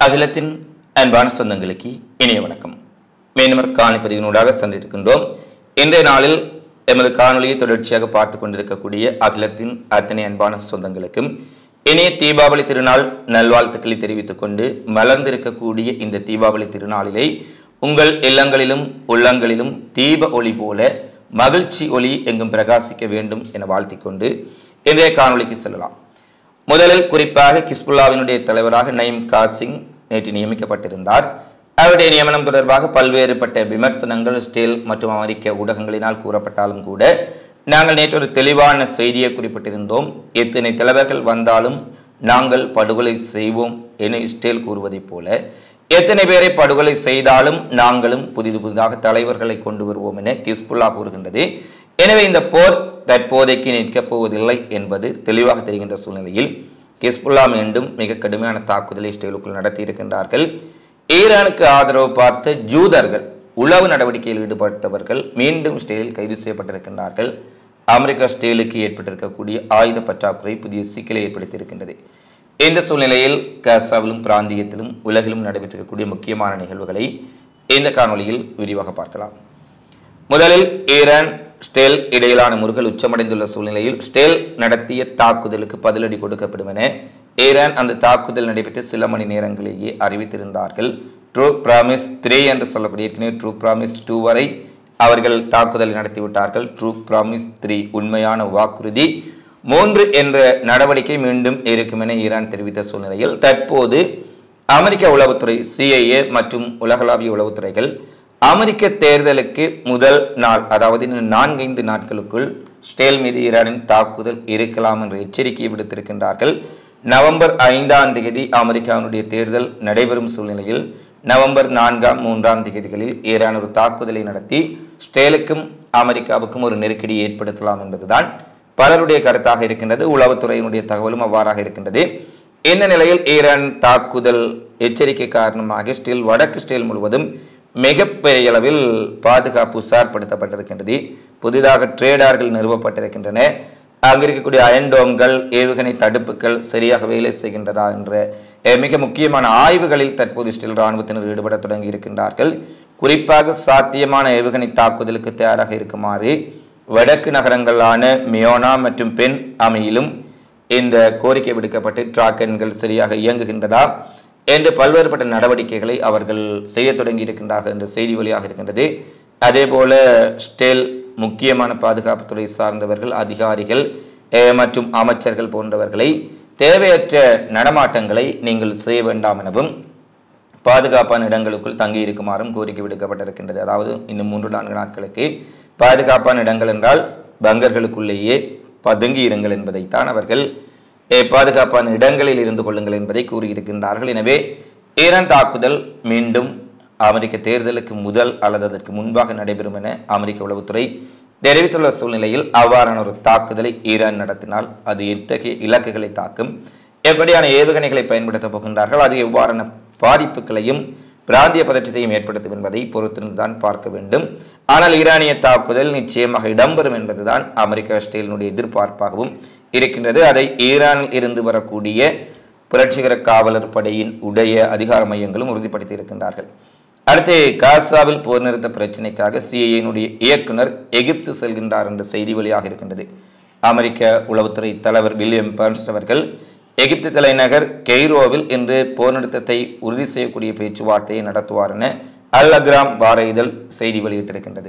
அகிலத்தின் அன்பான சொந்தங்களுக்கு இனிய வணக்கம் மீண்டும் காணிப்பதிவினூடாக சந்தித்திருக்கின்றோம் இன்றைய நாளில் எமது காணொலியை தொடர்ச்சியாக பார்த்து கொண்டிருக்கக்கூடிய அகிலத்தின் அத்தனை அன்பான சொந்தங்களுக்கும் இனிய தீபாவளி திருநாள் நல்வாழ்த்துக்களை தெரிவித்துக் கொண்டு மலர்ந்திருக்கக்கூடிய இந்த தீபாவளி திருநாளிலே உங்கள் இல்லங்களிலும் உள்ளங்களிலும் தீப ஒளி போல மகிழ்ச்சி ஒளி எங்கும் பிரகாசிக்க வேண்டும் என வாழ்த்திக் கொண்டு இன்றைய காணொளிக்கு செல்லலாம் முதலில் குறிப்பாக கிஸ்புல்லாவினுடைய தலைவராக நயீம் காசிங் நேற்று நியமிக்கப்பட்டிருந்தார் அவருடைய நியமனம் தொடர்பாக பல்வேறுபட்ட விமர்சனங்கள் ஸ்டேல் மற்றும் அமெரிக்க ஊடகங்களினால் கூறப்பட்டாலும் கூட நாங்கள் நேற்று ஒரு தெளிவான செய்தியை குறிப்பிட்டிருந்தோம் எத்தனை தலைவர்கள் வந்தாலும் நாங்கள் படுகொலை செய்வோம் என ஸ்டேல் கூறுவதைப் போல எத்தனை பேரை படுகொலை செய்தாலும் நாங்களும் புதிது புதிதாக தலைவர்களை கொண்டு வருவோம் என கிஸ்புல்லா கூறுகின்றது எனவே இந்த போர் தற்போதைக்கு நிற்கப் போவதில்லை என்பது தெளிவாக தெரிகின்ற சூழ்நிலையில் கிஸ்புல்லா மீண்டும் மிக கடுமையான தாக்குதலை இஸ்ரேலுக்குள் நடத்தி இருக்கின்றார்கள் ஈரானுக்கு ஆதரவு பார்த்த ஜூதர்கள் உளவு நடவடிக்கையில் ஈடுபட்டவர்கள் மீண்டும் இஸ்ரேலில் கைது செய்யப்பட்டிருக்கின்றார்கள் அமெரிக்கா இஸ்ரேலுக்கு ஏற்பட்டிருக்கக்கூடிய ஆயுத பற்றாக்குறை புதிய சிக்கலை ஏற்படுத்தியிருக்கின்றது இந்த சூழ்நிலையில் காசாவிலும் பிராந்தியத்திலும் உலகிலும் நடைபெற்றிருக்கக்கூடிய முக்கியமான நிகழ்வுகளை இந்த காணொளியில் விரிவாக பார்க்கலாம் முதலில் ஈரான் ஸ்டேல் இடையிலான முருகல் உச்சமடைந்துள்ள சூழ்நிலையில் ஸ்டேல் நடத்திய தாக்குதலுக்கு பதிலடி கொடுக்கப்படும் என ஈரான் அந்த தாக்குதல் நடைபெற்ற சில மணி நேரங்களிலேயே அறிவித்திருந்தார்கள் ட்ரூ பிராமிஸ் த்ரீ என்று சொல்லக்கூடிய ஏற்கனவே ட்ரூ பிராமிஸ் டூ வரை அவர்கள் தாக்குதல் நடத்திவிட்டார்கள் ட்ரூ பிராமிஸ் த்ரீ உண்மையான வாக்குறுதி மூன்று என்ற நடவடிக்கை மீண்டும் இருக்கும் என ஈரான் தெரிவித்த சூழ்நிலையில் தற்போது அமெரிக்க உளவுத்துறை சிஐஏ மற்றும் உலகளாவிய உளவுத்துறைகள் அமெரிக்க தேர்தலுக்கு முதல் நாள் அதாவது இன்னும் நான்கைந்து நாட்களுக்குள் ஸ்டேல் மீது ஈரானின் தாக்குதல் இருக்கலாம் என்ற எச்சரிக்கையை விடுத்திருக்கின்றார்கள் நவம்பர் ஐந்தாம் தேதி அமெரிக்காவினுடைய தேர்தல் நடைபெறும் சூழ்நிலையில் நவம்பர் நான்காம் மூன்றாம் தேதிகளில் ஈரான் ஒரு தாக்குதலை நடத்தி ஸ்டேலுக்கும் அமெரிக்காவுக்கும் ஒரு நெருக்கடி ஏற்படுத்தலாம் என்பதுதான் பலருடைய கருத்தாக இருக்கின்றது உளவுத்துறையினுடைய தகவலும் அவ்வாறாக இருக்கின்றது இந்த நிலையில் ஈரான் தாக்குதல் எச்சரிக்கை காரணமாக ஸ்டீல் வடக்கு ஸ்டீல் முழுவதும் மிகப்பெரிய அளவில் பாதுகாப்பு உசார்படுத்தப்பட்டிருக்கின்றது புதிதாக ட்ரேடார்கள் நிறுவப்பட்டிருக்கின்றன அங்கு இருக்கக்கூடிய அயன்டோம்கள் ஏவுகணை தடுப்புகள் சரியாக வேலை செய்கின்றதா என்ற அஹ், மிக முக்கியமான ஆய்வுகளில் தற்போது ஸ்டில் இராணுவத்தினர் ஈடுபட தொடங்கி இருக்கின்றார்கள் குறிப்பாக சாத்தியமான ஏவுகணை தாக்குதலுக்கு தயாராக இருக்குமாறு வடக்கு நகரங்களான மியோனா மற்றும் பென் அமையிலும் இந்த கோரிக்கை விடுக்கப்பட்டு டிராக்கன்கள் சரியாக இயங்குகின்றதா என்று பல்வேறுபட்ட நடவடிக்கைகளை அவர்கள் செய்ய தொடங்கி இருக்கின்றார்கள் என்ற செய்தி வழியாக இருக்கின்றது அதே போல ஸ்டேல் முக்கியமான பாதுகாப்புத்துறை சார்ந்தவர்கள் அதிகாரிகள் அஹ், மற்றும் அமைச்சர்கள் போன்றவர்களை தேவையற்ற நடமாட்டங்களை நீங்கள் செய்ய வேண்டாம் எனவும் பாதுகாப்பான இடங்களுக்குள் தங்கி இருக்குமாறும் கோரிக்கை விடுக்கப்பட்டிருக்கின்றது அதாவது இன்னும் மூன்று நான்கு நாட்களுக்கு பாதுகாப்பான இடங்கள் என்றால் பங்கர்களுக்குள்ளேயே பதுங்கி இருங்கள் என்பதைத்தான் அவர்கள் அஹ், பாதுகாப்பான இடங்களில் இருந்து கொள்ளுங்கள் என்பதை கூறியிருக்கின்றார்கள் எனவே ஈரான் தாக்குதல் மீண்டும் அமெரிக்க தேர்தலுக்கு முதல் அல்லது அதற்கு முன்பாக நடைபெறும் என அமெரிக்க உளவுத்துறை தெரிவித்துள்ள சூழ்நிலையில் அவ்வாறான ஒரு தாக்குதலை ஈரான் நடத்தினால் அது எத்தகைய இலக்குகளை தாக்கும் எப்படியான ஏவுகணைகளை பயன்படுத்தப் போகின்றார்கள் அது எவ்வாறான பாதிப்புகளையும் பிராந்திய பதற்றத்தையும் ஏற்படுத்தும் என்பதை பொறுத்திருந்துதான் பார்க்க வேண்டும் ஆனால் ஈரானிய தாக்குதல் நிச்சயமாக இடம்பெறும் என்பதுதான் அமெரிக்க ஸ்டேலினுடைய எதிர்பார்ப்பாகவும் இருக்கின்றது அதை ஈரானில் இருந்து வரக்கூடிய புரட்சிகர காவலர் படையின் உடைய அதிகார மையங்களும் உறுதிப்படுத்தி இருக்கின்றார்கள் அடுத்து காசாவில் போர் நிறுத்த பிரச்சினைக்காக சிஐஏனுடைய இயக்குனர் எகிப்து செல்கின்றார் என்ற செய்தி வழியாக இருக்கின்றது அமெரிக்க உளவுத்துறை தலைவர் வில்லியம் பர்ன்ஸ் அவர்கள் எகிப்து தலைநகர் கெய்ரோவில் இன்று போர் நிறுத்தத்தை உறுதி செய்யக்கூடிய பேச்சுவார்த்தையை நடத்துவார் என அல் அக்ராம் வார இதழ் செய்தி வெளியிட்டிருக்கின்றது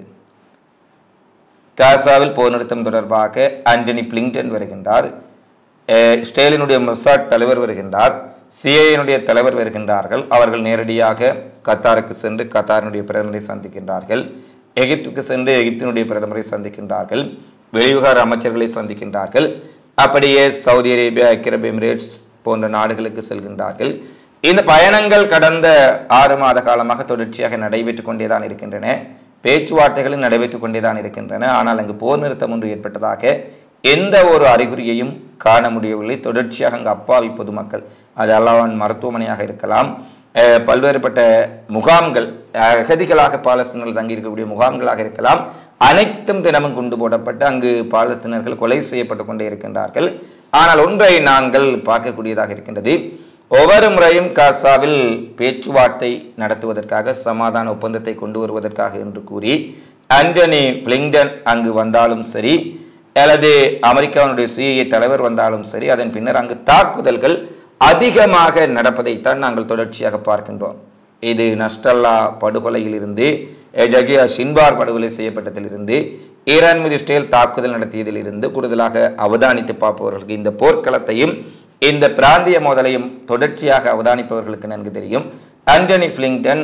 காசாவில் போர் நிறுத்தம் தொடர்பாக ஆண்டனி பிளிங்டன் வருகின்றார் அஹ் ஸ்டேலினுடைய மொசாட் தலைவர் வருகின்றார் சிஏனுடைய தலைவர் வருகின்றார்கள் அவர்கள் நேரடியாக கத்தாருக்கு சென்று கத்தாரினுடைய பிரதமரை சந்திக்கின்றார்கள் எகிப்துக்கு சென்று எகிப்தினுடைய பிரதமரை சந்திக்கின்றார்கள் வெளிவிவகார அமைச்சர்களை சந்திக்கின்றார்கள் அப்படியே சவுதி அரேபியா ஐக்கிய அரபு எமிரேட்ஸ் போன்ற நாடுகளுக்கு செல்கின்றார்கள் இந்த பயணங்கள் கடந்த ஆறு மாத காலமாக தொடர்ச்சியாக நடைபெற்றுக் கொண்டேதான் இருக்கின்றன பேச்சுவார்த்தைகளும் நடைபெற்றுக் கொண்டேதான் இருக்கின்றன ஆனால் அங்கு போர் நிறுத்தம் ஒன்று ஏற்பட்டதாக எந்த ஒரு அறிகுறியையும் காண முடியவில்லை தொடர்ச்சியாக அங்கு அப்பாவி பொதுமக்கள் அது அல்லாவான் மருத்துவமனையாக இருக்கலாம் அஹ், பல்வேறுபட்ட முகாம்கள் அஹ், அகதிகளாக பாலஸ்தீனர்கள் தங்கியிருக்கக்கூடிய முகாம்களாக இருக்கலாம் அனைத்தும் தினமும் குண்டு போடப்பட்டு அங்கு பாலஸ்தீனர்கள் கொலை செய்யப்பட்டு கொண்டே இருக்கின்றார்கள் ஆனால் ஒன்றை நாங்கள் பார்க்கக்கூடியதாக இருக்கின்றது ஒவ்வொரு முறையும் காசாவில் பேச்சுவார்த்தை நடத்துவதற்காக சமாதான ஒப்பந்தத்தை கொண்டு வருவதற்காக என்று கூறி ஆண்டனி பிளிங்டன் அங்கு வந்தாலும் சரி அல்லது அமெரிக்காவினுடைய சிஐஏ தலைவர் வந்தாலும் சரி அதன் பின்னர் அங்கு தாக்குதல்கள் அதிகமாக நடப்பதைத்தான் நாங்கள் தொடர்ச்சியாக பார்க்கின்றோம் இது நஸ்டல்லா படுகொலையிலிருந்து ஜகியா ஷின்பார் படுகொலை செய்யப்பட்டதிலிருந்து ஈரான் மீது இஸ்ரேல் தாக்குதல் நடத்தியதிலிருந்து கூடுதலாக அவதானித்து பார்ப்பவர்களுக்கு இந்த போர்க்களத்தையும் இந்த பிராந்திய மோதலையும் தொடர்ச்சியாக அவதானிப்பவர்களுக்கு நன்கு தெரியும் ஆண்டனி பிளிங்டன்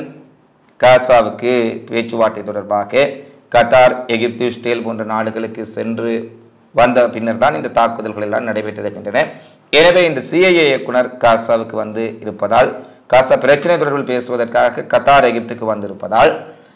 காசாவுக்கு பேச்சுவார்த்தை தொடர்பாக கட்டார் எகிப்து இஸ்ரேல் போன்ற நாடுகளுக்கு சென்று வந்த பின்னர் தான் இந்த தாக்குதல்கள் எல்லாம் நடைபெற்றிருக்கின்றன எனவே இந்த சிஐஏ இயக்குனர் காசாவுக்கு வந்து இருப்பதால் காசா பிரச்சனை தொடர்பில் பேசுவதற்காக கத்தார் எகிப்துக்கு வந்திருப்பதால்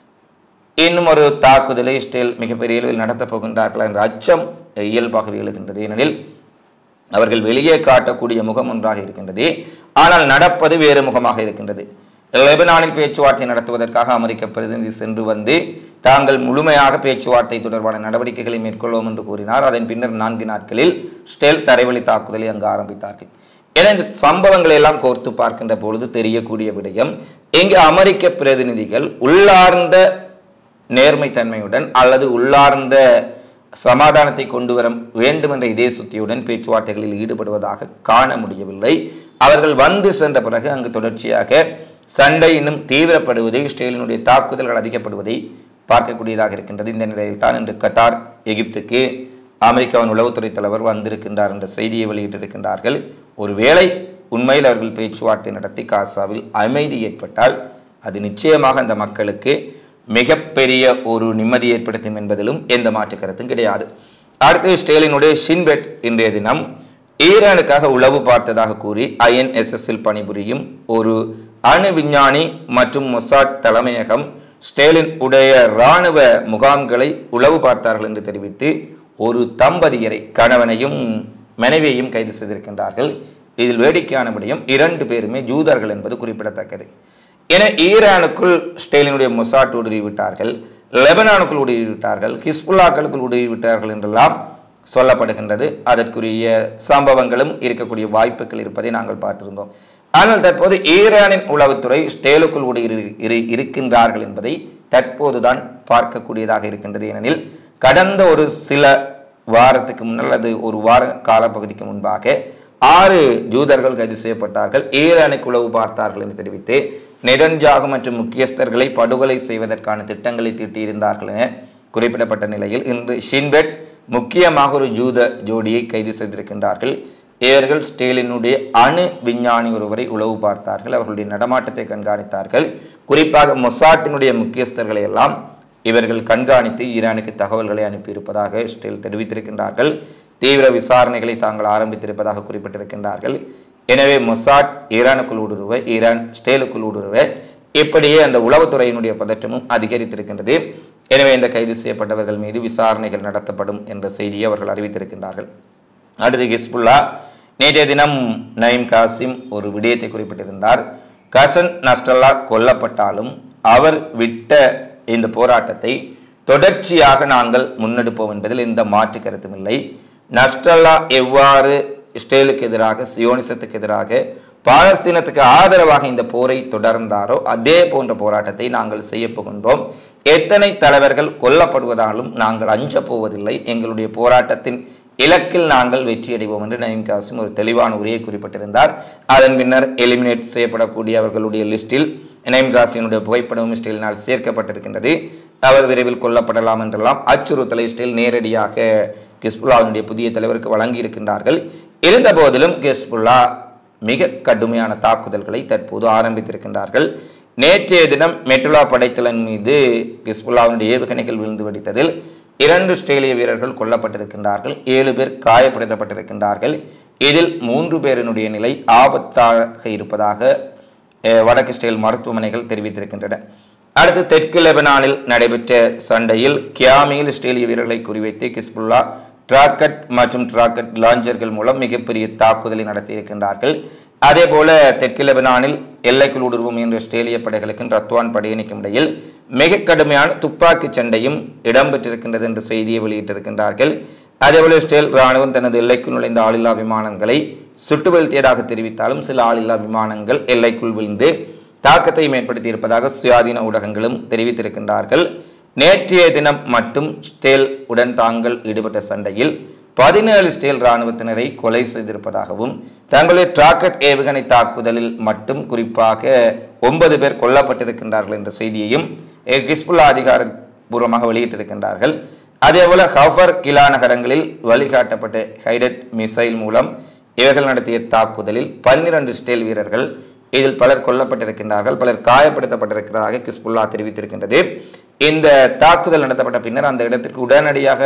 இன்னும் ஒரு தாக்குதலை இஸ்ரேல் மிகப்பெரிய அளவில் நடத்தப் போகின்றார்கள் என்ற அச்சம் இயல்பாகவே எழுகின்றது ஏனெனில் அவர்கள் வெளியே காட்டக்கூடிய முகம் ஒன்றாக இருக்கின்றது ஆனால் நடப்பது வேறு முகமாக இருக்கின்றது லெபனானில் பேச்சுவார்த்தை நடத்துவதற்காக அமெரிக்க பிரதிநிதி சென்று வந்து தாங்கள் முழுமையாக பேச்சுவார்த்தை தொடர்பான நடவடிக்கைகளை மேற்கொள்வோம் என்று கூறினார் அதன் பின்னர் நான்கு நாட்களில் ஸ்டெல் தரைவழி தாக்குதலை அங்கு ஆரம்பித்தார்கள் என இந்த சம்பவங்களை எல்லாம் கோர்த்து பார்க்கின்ற பொழுது தெரியக்கூடிய விடயம் இங்கு அமெரிக்க பிரதிநிதிகள் உள்ளார்ந்த நேர்மைத்தன்மையுடன் அல்லது உள்ளார்ந்த சமாதானத்தை கொண்டு வர வேண்டும் என்ற இதே சுத்தியுடன் பேச்சுவார்த்தைகளில் ஈடுபடுவதாக காண முடியவில்லை அவர்கள் வந்து சென்ற பிறகு அங்கு தொடர்ச்சியாக சண்டை இன்னும் தீவிரப்படுவதை இஸ்ரேலினுடைய தாக்குதல்கள் அதிகப்படுவதை பார்க்கக்கூடியதாக இருக்கின்றது இந்த நிலையில் தான் இன்று கத்தார் எகிப்துக்கு அமெரிக்காவின் உளவுத்துறை தலைவர் வந்திருக்கின்றார் என்ற செய்தியை வெளியிட்டிருக்கின்றார்கள் ஒருவேளை உண்மையில் அவர்கள் பேச்சுவார்த்தை நடத்தி காசாவில் அமைதி ஏற்பட்டால் அது நிச்சயமாக அந்த மக்களுக்கு மிகப்பெரிய ஒரு நிம்மதி ஏற்படுத்தும் என்பதிலும் எந்த மாற்று கருத்தும் கிடையாது அடுத்து இஸ்ரேலினுடைய ஷின்பெட் இன்றைய தினம் ஈரானுக்காக உளவு பார்த்ததாக கூறி ஐஎன்எஸ்எஸ்ஸில் பணிபுரியும் ஒரு அணு விஞ்ஞானி மற்றும் மொசாட் தலைமையகம் ஸ்டேலின் உடைய இராணுவ முகாம்களை உளவு பார்த்தார்கள் என்று தெரிவித்து ஒரு தம்பதியரை கணவனையும் மனைவியையும் கைது செய்திருக்கின்றார்கள் இதில் வேடிக்கையானபடியும் இரண்டு பேருமே ஜூதர்கள் என்பது குறிப்பிடத்தக்கது என ஈரானுக்குள் ஸ்டேலினுடைய மொசாட் ஊடுருவிவிட்டார்கள் லெபனானுக்குள் ஊடுருவிவிட்டார்கள் ஹிஸ்புல்லாக்களுக்குள் ஊடுருவிவிட்டார்கள் என்றெல்லாம் சொல்லப்படுகின்றது அதற்குரிய சம்பவங்களும் இருக்கக்கூடிய வாய்ப்புகள் இருப்பதை நாங்கள் பார்த்திருந்தோம் ஆனால் தற்போது ஈரானின் உளவுத்துறை ஸ்டேலுக்குள் ஊடுருவி இரு- இருக்கின்றார்கள் என்பதை தற்போதுதான் பார்க்கக்கூடியதாக இருக்கின்றது ஏனெனில் கடந்த ஒரு சில வாரத்துக்கு முன்னால் அல்லது ஒரு வார காலப்பகுதிக்கு முன்பாக ஆறு ஜூதர்கள் கைது செய்யப்பட்டார்கள் ஈரானுக்கு உளவு பார்த்தார்கள் என்று தெரிவித்து நெடஞ்சாகு மற்றும் முக்கியஸ்தர்களை படுகொலை செய்வதற்கான திட்டங்களை தீட்டியிருந்தார்கள் என குறிப்பிடப்பட்ட நிலையில் இன்று ஷின்பெட் முக்கியமாக ஒரு ஜூத ஜோடியை கைது செய்திருக்கின்றார்கள் இவர்கள் ஸ்டேலினுடைய அணு விஞ்ஞானி ஒருவரை உளவு பார்த்தார்கள் அவர்களுடைய நடமாட்டத்தை கண்காணித்தார்கள் குறிப்பாக மொசாட்டினுடைய முக்கியஸ்தர்களை எல்லாம் இவர்கள் கண்காணித்து ஈரானுக்கு தகவல்களை அனுப்பியிருப்பதாக ஸ்டேல் தெரிவித்திருக்கின்றார்கள் தீவிர விசாரணைகளை தாங்கள் ஆரம்பித்திருப்பதாக குறிப்பிட்டிருக்கின்றார்கள் எனவே மொசாட் ஈரானுக்குள் ஊடுருவ ஈரான் ஸ்டேலுக்குள் ஊடுருவ இப்படியே அந்த உளவுத்துறையினுடைய பதற்றமும் அதிகரித்திருக்கின்றது எனவே இந்த கைது செய்யப்பட்டவர்கள் மீது விசாரணைகள் நடத்தப்படும் என்ற செய்தியை அவர்கள் அறிவித்திருக்கின்றார்கள் அடுத்து ஹிஸ்புல்லா நேற்றைய தினம் நயீம் காசிம் ஒரு விடயத்தை குறிப்பிட்டிருந்தார் கசன் நஸ்டல்லா கொல்லப்பட்டாலும் அவர் விட்ட இந்த போராட்டத்தை தொடர்ச்சியாக நாங்கள் முன்னெடுப்போம் என்பதில் எந்த மாற்று கருத்தும் இல்லை நஸ்டல்லா எவ்வாறு இஸ்ரேலுக்கு எதிராக சியோனிசத்துக்கு எதிராக பாலஸ்தீனத்துக்கு ஆதரவாக இந்த போரை தொடர்ந்தாரோ அதே போன்ற போராட்டத்தை நாங்கள் செய்ய போகின்றோம் எத்தனை தலைவர்கள் கொல்லப்படுவதாலும் நாங்கள் அஞ்ச போவதில்லை எங்களுடைய போராட்டத்தின் இலக்கில் நாங்கள் வெற்றியடைவோம் என்று நயீம் காசிம் ஒரு தெளிவான உரையை குறிப்பிட்டிருந்தார் அதன் பின்னர் எலிமினேட் செய்யப்படக்கூடிய அவர்களுடைய லிஸ்டில் நயீம் காசினுடைய புகைப்படமும் இஸ்ரேலினால் சேர்க்கப்பட்டிருக்கின்றது அவர் விரைவில் கொல்லப்படலாம் என்றெல்லாம் அச்சுறுத்தலை இஸ்ரேல் நேரடியாக கிஸ்புல்லாவினுடைய புதிய தலைவருக்கு வழங்கியிருக்கின்றார்கள் இருந்த போதிலும் கிஸ்புல்லா மிக கடுமையான தாக்குதல்களை தற்போது ஆரம்பித்திருக்கின்றார்கள் நேற்றைய தினம் மெட்ரோலா படைத்தளன் மீது கிஸ்புல்லாவினுடைய ஏவுகணைகள் விழுந்து வெடித்ததில் இரண்டு ஆஸ்திரேலிய வீரர்கள் கொல்லப்பட்டிருக்கின்றார்கள் ஏழு பேர் காயப்படுத்தப்பட்டிருக்கின்றார்கள் இதில் மூன்று பேரினுடைய நிலை ஆபத்தாக இருப்பதாக அஹ், வடக்கு இஸ்ரேல் மருத்துவமனைகள் தெரிவித்திருக்கின்றன அடுத்து தெற்கு லெபனானில் நடைபெற்ற சண்டையில் கியாமியில் இஸ்ரேலிய வீரர்களை குறிவைத்து கிஸ்புல்லா டிராக்கட் மற்றும் டிராக்கட் லாஞ்சர்கள் மூலம் மிகப்பெரிய தாக்குதலை நடத்தியிருக்கின்றார்கள் அதே போல தெற்கு லெபனானில் எல்லைக்குள் ஊடுருவும் என்ற ஆஸ்திரேலிய படைகளுக்கும் ரத்வான் படையணிக்கும் இடையில் மிக கடுமையான துப்பாக்கி சண்டையும் இடம்பெற்றிருக்கின்றது என்ற செய்தியை வெளியிட்டிருக்கின்றார்கள் அதேபோல இஸ்ரேல் ராணுவம் தனது எல்லைக்குள் நுழைந்த ஆளில்லா விமானங்களை சுட்டு வீழ்த்தியதாக தெரிவித்தாலும் சில ஆளில்லா விமானங்கள் எல்லைக்குள் விழுந்து தாக்கத்தையும் ஏற்படுத்தி இருப்பதாக சுயாதீன ஊடகங்களும் தெரிவித்திருக்கின்றார்கள் நேற்றைய தினம் மட்டும் ஸ்டேல் உடன் தாங்கள் ஈடுபட்ட சண்டையில் பதினேழு ஸ்டேல் இராணுவத்தினரை கொலை செய்திருப்பதாகவும் தங்களுடைய டிராக்கெட் ஏவுகணை தாக்குதலில் மட்டும் குறிப்பாக ஒன்பது பேர் கொல்லப்பட்டிருக்கின்றார்கள் என்ற செய்தியையும் கிஸ்புல்லா அதிகாரப்பூர்வமாக வெளியிட்டிருக்கின்றார்கள் அதேபோல ஹஃபர் கிலா நகரங்களில் வழிகாட்டப்பட்ட ஹைடட் மிசைல் மூலம் இவர்கள் நடத்திய தாக்குதலில் பன்னிரண்டு ஸ்டேல் வீரர்கள் இதில் பலர் கொல்லப்பட்டிருக்கின்றார்கள் பலர் காயப்படுத்தப்பட்டிருக்கிறதாக கிஸ்புல்லா தெரிவித்திருக்கின்றது இந்த தாக்குதல் நடத்தப்பட்ட பின்னர் அந்த இடத்திற்கு உடனடியாக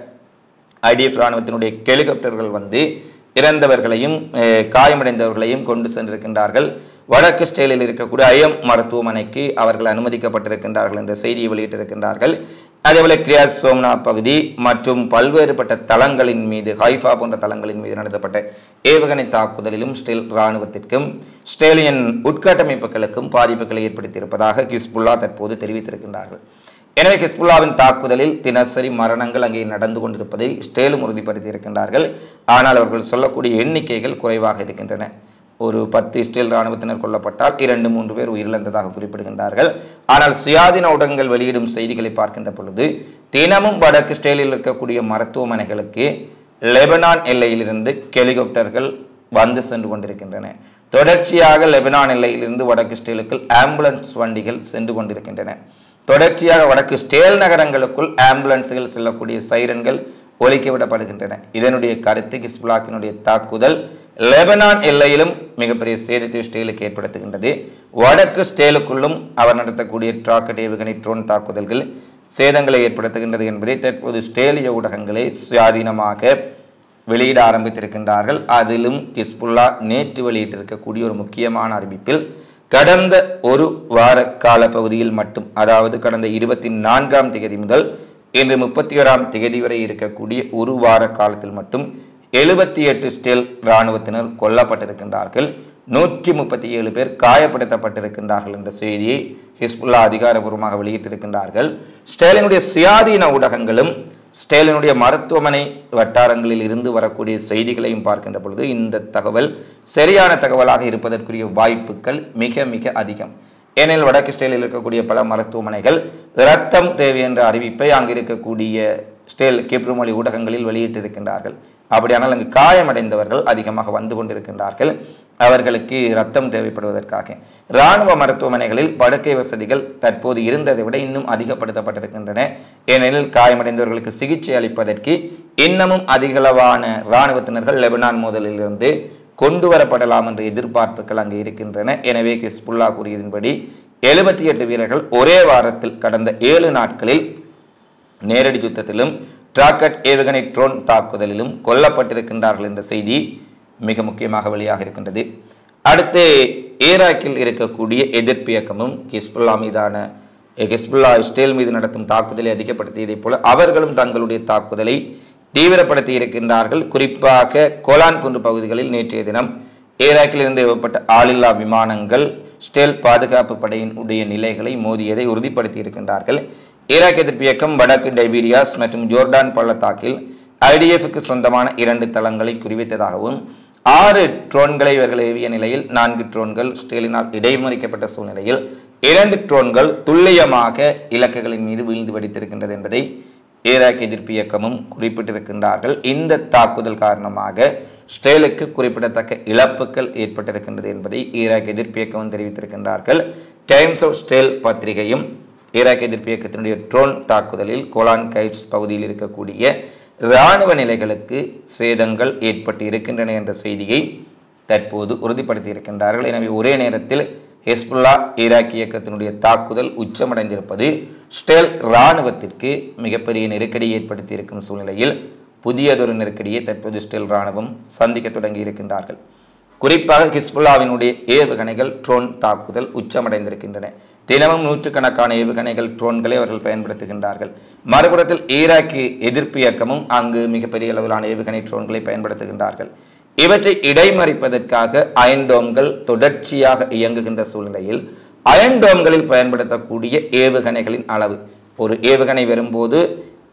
ஐடிஎஃப் ராணுவத்தினுடைய ஹெலிகாப்டர்கள் வந்து இறந்தவர்களையும் அஹ், காயமடைந்தவர்களையும் கொண்டு சென்றிருக்கின்றார்கள் வடக்கு ஸ்டேலில் இருக்கக்கூடிய ஐஎம் மருத்துவமனைக்கு அவர்கள் அனுமதிக்கப்பட்டிருக்கின்றார்கள் என்ற செய்தியை வெளியிட்டிருக்கின்றார்கள் அதேபோல கிரியாஸ் சோம்னா பகுதி மற்றும் பல்வேறுபட்ட தளங்களின் மீது ஹைஃபா போன்ற தளங்களின் மீது நடத்தப்பட்ட ஏவுகணை தாக்குதலிலும் ஸ்டேல் இராணுவத்திற்கும் ஸ்டேலியன் உட்கட்டமைப்புகளுக்கும் பாதிப்புகளை ஏற்படுத்தியிருப்பதாக கிஸ்புல்லா தற்போது தெரிவித்திருக்கின்றார்கள் எனவே ஹிஸ்புல்லாவின் தாக்குதலில் தினசரி மரணங்கள் அங்கே நடந்து கொண்டிருப்பதை ஸ்டேலும் உறுதிப்படுத்தி இருக்கின்றார்கள் ஆனால் அவர்கள் சொல்லக்கூடிய எண்ணிக்கைகள் குறைவாக இருக்கின்றன ஒரு பத்து இஸ்ரேல் இராணுவத்தினர் கொல்லப்பட்டால் இரண்டு மூன்று பேர் உயிரிழந்ததாக குறிப்பிடுகின்றார்கள் ஆனால் சுயாதீன ஊடகங்கள் வெளியிடும் செய்திகளை பார்க்கின்ற பொழுது தினமும் வடக்கு ஸ்டேலில் இருக்கக்கூடிய மருத்துவமனைகளுக்கு லெபனான் எல்லையிலிருந்து ஹெலிகாப்டர்கள் வந்து சென்று கொண்டிருக்கின்றன தொடர்ச்சியாக லெபனான் எல்லையிலிருந்து வடக்கு ஸ்டேலுக்கு ஆம்புலன்ஸ் வண்டிகள் சென்று கொண்டிருக்கின்றன தொடர்ச்சியாக வடக்கு ஸ்டேல் நகரங்களுக்குள் ஆம்புலன்ஸுகள் செல்லக்கூடிய சைரன்கள் ஒலிக்க விடப்படுகின்றன இதனுடைய கருத்து கிஸ்புலாக்கினுடைய தாக்குதல் லெபனான் எல்லையிலும் மிகப்பெரிய சேதத்தை ஸ்டேலுக்கு ஏற்படுத்துகின்றது வடக்கு ஸ்டேலுக்குள்ளும் அவர் நடத்தக்கூடிய ராக்கெட் ஏவுகணை ட்ரோன் தாக்குதல்கள் சேதங்களை ஏற்படுத்துகின்றது என்பதை தற்போது ஸ்டேலிய ஊடகங்களே சுயாதீனமாக வெளியிட ஆரம்பித்திருக்கின்றார்கள் அதிலும் ஹிஸ்புல்லா நேற்று வெளியிட்டிருக்கக்கூடிய ஒரு முக்கியமான அறிவிப்பில் கடந்த ஒரு வார கால பகுதியில் மட்டும் அதாவது கடந்த இருபத்தி நான்காம் தேதி முதல் இன்று முப்பத்தி ஓராம் தேதி வரை இருக்கக்கூடிய ஒரு வார காலத்தில் மட்டும் எழுபத்தி எட்டு ஸ்டேல் இராணுவத்தினர் கொல்லப்பட்டிருக்கின்றார்கள் நூற்றி முப்பத்தி ஏழு பேர் காயப்படுத்தப்பட்டிருக்கின்றார்கள் என்ற செய்தியை ஹிஸ்புல்லா அதிகாரபூர்வமாக வெளியிட்டிருக்கின்றார்கள் ஸ்டேலினுடைய சுயாதீன ஊடகங்களும் ஸ்டேலினுடைய மருத்துவமனை வட்டாரங்களில் இருந்து வரக்கூடிய செய்திகளையும் பார்க்கின்ற பொழுது இந்த தகவல் சரியான தகவலாக இருப்பதற்குரிய வாய்ப்புகள் மிக மிக அதிகம் ஏனெனில் வடக்கு ஸ்டேலில் இருக்கக்கூடிய பல மருத்துவமனைகள் இரத்தம் தேவை என்ற அறிவிப்பை அங்கு இருக்கக்கூடிய ஸ்டேல் கிப்ருமொழி ஊடகங்களில் வெளியிட்டிருக்கின்றார்கள் அப்படியானால் அங்கு காயமடைந்தவர்கள் அதிகமாக வந்து கொண்டிருக்கின்றார்கள் அவர்களுக்கு ரத்தம் தேவைப்படுவதற்காக இராணுவ மருத்துவமனைகளில் படுக்கை வசதிகள் தற்போது இருந்ததை விட இன்னும் அதிகப்படுத்தப்பட்டிருக்கின்றன ஏனெனில் காயமடைந்தவர்களுக்கு சிகிச்சை அளிப்பதற்கு இன்னமும் அதிகளவான இராணுவத்தினர்கள் லெபனான் மோதலிலிருந்து கொண்டு வரப்படலாம் என்ற எதிர்பார்ப்புகள் அங்கு இருக்கின்றன எனவே ஹிஸ்புல்லா கூறியதன்படி எழுபத்தி எட்டு வீரர்கள் ஒரே வாரத்தில் கடந்த ஏழு நாட்களில் நேரடி யுத்தத்திலும் டிராக்கட் ஏவுகணை ட்ரோன் தாக்குதலிலும் கொல்லப்பட்டிருக்கின்றார்கள் என்ற செய்தி மிக முக்கியமாக வெளியாக இருக்கின்றது அடுத்து ஈராக்கில் இருக்கக்கூடிய எதிர்ப்பு இயக்கமும் ஹிஸ்புல்லா மீதான ஹிஸ்புல்லா இஸ்ரேல் மீது நடத்தும் தாக்குதலை அதிகப்படுத்தியதைப் போல அவர்களும் தங்களுடைய தாக்குதலை தீவிரப்படுத்தி இருக்கின்றார்கள் குறிப்பாக கோலான் குன்று பகுதிகளில் நேற்றைய தினம் ஈராக்கில் இருந்து ஏவப்பட்ட ஆளில்லா விமானங்கள் ஸ்டேல் பாதுகாப்பு படையின் உடைய நிலைகளை மோதியதை உறுதிப்படுத்தி இருக்கின்றார்கள் ஈராக் எதிர்ப்பு இயக்கம் வடக்கு டைபீரியாஸ் மற்றும் ஜோர்டான் பள்ளத்தாக்கில் ஐடிஎஃப்க்கு சொந்தமான இரண்டு தளங்களை குறிவைத்ததாகவும் ஆறு ட்ரோன்களை இவர்கள் ஏவிய நிலையில் நான்கு ட்ரோன்கள் ஸ்டேலினால் இடைமறிக்கப்பட்ட சூழ்நிலையில் இரண்டு ட்ரோன்கள் துல்லியமாக இலக்குகளின் மீது வீழ்ந்து வெடித்திருக்கின்றது என்பதை ஈராக் எதிர்ப்பு இயக்கமும் குறிப்பிட்டிருக்கின்றார்கள் இந்த தாக்குதல் காரணமாக ஸ்டேலுக்கு குறிப்பிடத்தக்க இழப்புகள் ஏற்பட்டிருக்கின்றது என்பதை ஈராக் எதிர்ப்பு இயக்கமும் தெரிவித்திருக்கின்றார்கள் டைம்ஸ் ஆஃப் ஸ்டேல் பத்திரிகையும் ஈராக் எதிர்ப்பு இயக்கத்தினுடைய ட்ரோன் தாக்குதலில் கோலான் கைட்ஸ் பகுதியில் இருக்கக்கூடிய இராணுவ நிலைகளுக்கு சேதங்கள் ஏற்பட்டு இருக்கின்றன என்ற செய்தியை தற்போது உறுதிப்படுத்தி இருக்கின்றார்கள் எனவே ஒரே நேரத்தில் ஹெஸ்புல்லா ஈராக் இயக்கத்தினுடைய தாக்குதல் உச்சமடைந்திருப்பது ஸ்டேல் இராணுவத்திற்கு மிகப்பெரிய நெருக்கடி ஏற்படுத்தி இருக்கும் சூழ்நிலையில் புதியதொரு நெருக்கடியை தற்போது ஸ்டேல் இராணுவம் சந்திக்க தொடங்கி இருக்கின்றார்கள் குறிப்பாக ஹிஸ்புல்லாவினுடைய ஏவுகணைகள் ட்ரோன் தாக்குதல் உச்சமடைந்திருக்கின்றன தினமும் நூற்றுக்கணக்கான ஏவுகணைகள் ட்ரோன்களை அவர்கள் பயன்படுத்துகின்றார்கள் மறுபுறத்தில் ஈராக்கு எதிர்ப்பு இயக்கமும் அங்கு மிகப்பெரிய அளவிலான ஏவுகணை ட்ரோன்களை பயன்படுத்துகின்றார்கள் இவற்றை இடைமறிப்பதற்காக அயன்டோம்கள் தொடர்ச்சியாக இயங்குகின்ற சூழ்நிலையில் அயன்டோம்களில் பயன்படுத்தக்கூடிய ஏவுகணைகளின் அளவு ஒரு ஏவுகணை வரும்போது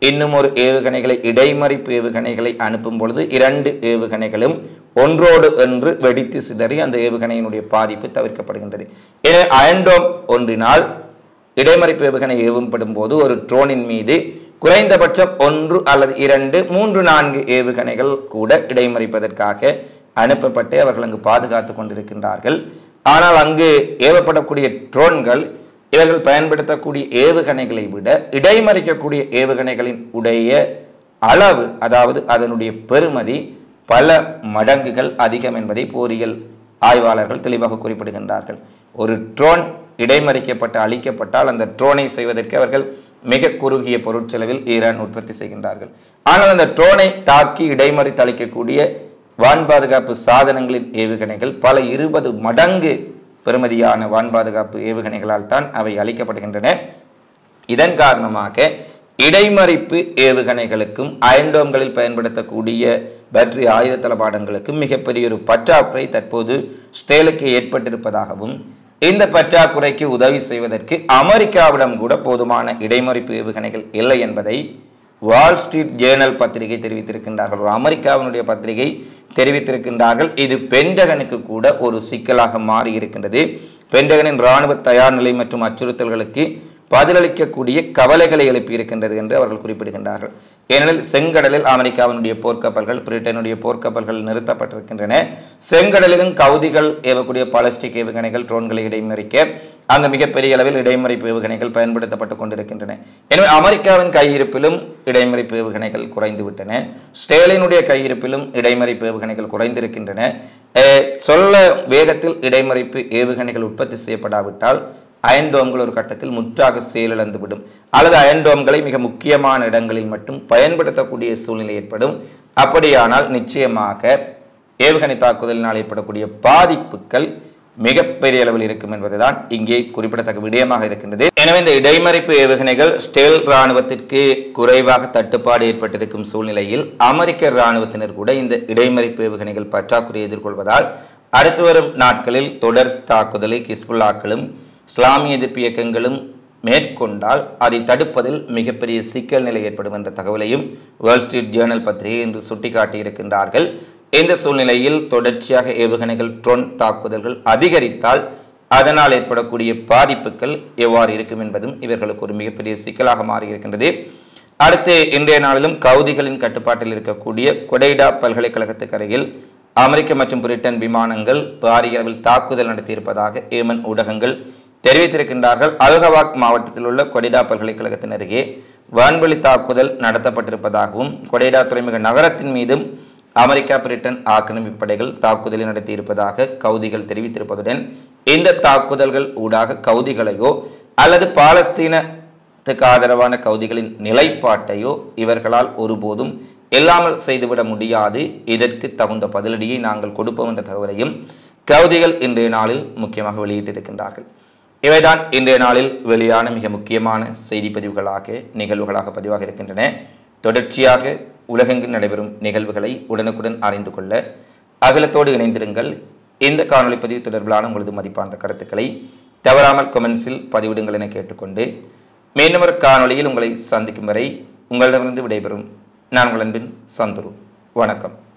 இன்னும் ஒரு ஏவுகணைகளை இடைமறிப்பு ஏவுகணைகளை அனுப்பும் பொழுது இரண்டு ஏவுகணைகளும் ஒன்றோடு ஒன்று வெடித்து சிதறி அந்த ஏவுகணையினுடைய பாதிப்பு தவிர்க்கப்படுகின்றது எனவே அயன்டோம் ஒன்றினால் இடைமறிப்பு ஏவுகணை ஏவப்படும் போது ஒரு ட்ரோனின் மீது குறைந்தபட்சம் ஒன்று அல்லது இரண்டு மூன்று நான்கு ஏவுகணைகள் கூட இடைமறிப்பதற்காக அனுப்பப்பட்டு அவர்கள் அங்கு பாதுகாத்து கொண்டிருக்கின்றார்கள் ஆனால் அங்கு ஏவப்படக்கூடிய ட்ரோன்கள் இவர்கள் பயன்படுத்தக்கூடிய ஏவுகணைகளை விட இடைமறிக்கக்கூடிய ஏவுகணைகளின் உடைய அளவு அதாவது அதனுடைய பெறுமதி பல மடங்குகள் அதிகம் என்பதை போரியல் ஆய்வாளர்கள் தெளிவாக குறிப்பிடுகின்றார்கள் ஒரு ட்ரோன் இடைமறிக்கப்பட்டு அழிக்கப்பட்டால் அந்த ட்ரோனை செய்வதற்கு அவர்கள் மிக குறுகிய பொருட்செலவில் ஈரான் உற்பத்தி செய்கின்றார்கள் ஆனால் அந்த ட்ரோனை தாக்கி இடைமறித்து அளிக்கக்கூடிய வான் பாதுகாப்பு சாதனங்களின் ஏவுகணைகள் பல இருபது மடங்கு பெறுமதியான வான் பாதுகாப்பு ஏவுகணைகளால் தான் அவை அளிக்கப்படுகின்றன இதன் காரணமாக இடைமறிப்பு ஏவுகணைகளுக்கும் அயன்டோம்களில் பயன்படுத்தக்கூடிய பேட்டரி ஆயுத தளபாடங்களுக்கும் மிகப்பெரிய ஒரு பற்றாக்குறை தற்போது ஸ்டேலுக்கு ஏற்பட்டிருப்பதாகவும் இந்த பற்றாக்குறைக்கு உதவி செய்வதற்கு அமெரிக்காவிடம் கூட போதுமான இடைமறிப்பு ஏவுகணைகள் இல்லை என்பதை வால் ஸ்ட்ரீட் ஜேர்னல் பத்திரிகை தெரிவித்திருக்கின்றார்கள் ஒரு அமெரிக்காவினுடைய பத்திரிகை தெரிவித்திருக்கின்றார்கள் இது பென்டகனுக்கு கூட ஒரு சிக்கலாக மாறி இருக்கின்றது பென்டகனின் இராணுவ தயார் நிலை மற்றும் அச்சுறுத்தல்களுக்கு பதிலளிக்கக்கூடிய கவலைகளை எழுப்பியிருக்கின்றது என்று அவர்கள் குறிப்பிடுகின்றார்கள் ஏனெனில் செங்கடலில் அமெரிக்காவினுடைய போர்க்கப்பல்கள் பிரிட்டனுடைய போர்க்கப்பல்கள் நிறுத்தப்பட்டிருக்கின்றன செங்கடலிலும் கவுதிகள் ஏவக்கூடிய பாலஸ்டிக் ஏவுகணைகள் ட்ரோன்களை இடைமறிக்க அங்கு மிகப்பெரிய அளவில் இடைமறிப்பு ஏவுகணைகள் பயன்படுத்தப்பட்டு கொண்டிருக்கின்றன எனவே அமெரிக்காவின் கையிருப்பிலும் இடைமறிப்பு ஏவுகணைகள் குறைந்து விட்டன ஸ்டேலினுடைய கையிருப்பிலும் இடைமறிப்பு ஏவுகணைகள் குறைந்திருக்கின்றன அஹ், சொல்ல வேகத்தில் இடைமறிப்பு ஏவுகணைகள் உற்பத்தி செய்யப்படாவிட்டால் அயன்டோம்கள் ஒரு கட்டத்தில் முற்றாக செயலிழந்துவிடும் அல்லது அயன்டோம்களை மிக முக்கியமான இடங்களில் மட்டும் பயன்படுத்தக்கூடிய சூழ்நிலை ஏற்படும் அப்படியானால் நிச்சயமாக ஏவுகணை தாக்குதலினால் ஏற்படக்கூடிய பாதிப்புகள் மிகப்பெரிய அளவில் இருக்கும் என்பதுதான் இங்கே குறிப்பிடத்தக்க விடயமாக இருக்கின்றது எனவே இந்த இடைமறிப்பு ஏவுகணைகள் ஸ்டேல் இராணுவத்திற்கு குறைவாக தட்டுப்பாடு ஏற்பட்டிருக்கும் சூழ்நிலையில் அமெரிக்க இராணுவத்தினர் கூட இந்த இடைமறிப்பு ஏவுகணைகள் பற்றாக்குறையை எதிர்கொள்வதால் அடுத்து வரும் நாட்களில் தொடர் தாக்குதலை கிஸ்புல்லாக்களும் இஸ்லாமிய எதிர்ப்பு இயக்கங்களும் மேற்கொண்டால் அதை தடுப்பதில் மிகப்பெரிய சிக்கல் நிலை ஏற்படும் என்ற தகவலையும் வேர்ல்ட் ஸ்ட்ரீட் ஜேர்னல் பத்திரிகை இன்று சுட்டிக்காட்டியிருக்கின்றார்கள் இந்த சூழ்நிலையில் தொடர்ச்சியாக ஏவுகணைகள் ட்ரோன் தாக்குதல்கள் அதிகரித்தால் அதனால் ஏற்படக்கூடிய பாதிப்புகள் எவ்வாறு இருக்கும் என்பதும் இவர்களுக்கு ஒரு மிகப்பெரிய சிக்கலாக மாறியிருக்கின்றது அடுத்து இன்றைய நாளிலும் கவுதிகளின் கட்டுப்பாட்டில் இருக்கக்கூடிய கொடைடா பல்கலைக்கழகத்துக்கு அருகில் அமெரிக்க மற்றும் பிரிட்டன் விமானங்கள் பாரிய அளவில் தாக்குதல் நடத்தியிருப்பதாக ஏமன் ஊடகங்கள் தெரிவித்திருக்கின்றார்கள் அல்கவாக் மாவட்டத்தில் உள்ள கொடைடா பல்கலைக்கழகத்தின் அருகே வான்வழி தாக்குதல் நடத்தப்பட்டிருப்பதாகவும் கொடைடா துறைமுக நகரத்தின் மீதும் அமெரிக்கா பிரிட்டன் ஆக்கிரமிப்பு படைகள் தாக்குதலை நடத்தியிருப்பதாக கவுதிகள் தெரிவித்திருப்பதுடன் இந்த தாக்குதல்கள் ஊடாக கவுதிகளையோ அல்லது பாலஸ்தீனத்துக்கு ஆதரவான கவுதிகளின் நிலைப்பாட்டையோ இவர்களால் ஒருபோதும் இல்லாமல் செய்துவிட முடியாது இதற்கு தகுந்த பதிலடியை நாங்கள் கொடுப்போம் என்ற தகவலையும் கவுதிகள் இன்றைய நாளில் முக்கியமாக வெளியிட்டிருக்கின்றார்கள் இவைதான் இன்றைய நாளில் வெளியான மிக முக்கியமான செய்தி பதிவுகளாக நிகழ்வுகளாக பதிவாக இருக்கின்றன தொடர்ச்சியாக உலகெங்கும் நடைபெறும் நிகழ்வுகளை உடனுக்குடன் அறிந்து கொள்ள அகலத்தோடு இணைந்திருங்கள் இந்த காணொளி பதிவு தொடர்பிலான உங்களது மதிப்பார்ந்த கருத்துக்களை தவறாமல் கொமெண்ட்ஸில் பதிவிடுங்கள் என கேட்டுக்கொண்டு மீண்டும் ஒரு காணொளியில் உங்களை சந்திக்கும் வரை உங்களிடமிருந்து விடைபெறும் நான் உங்கள் அன்பின் சந்துரு வணக்கம்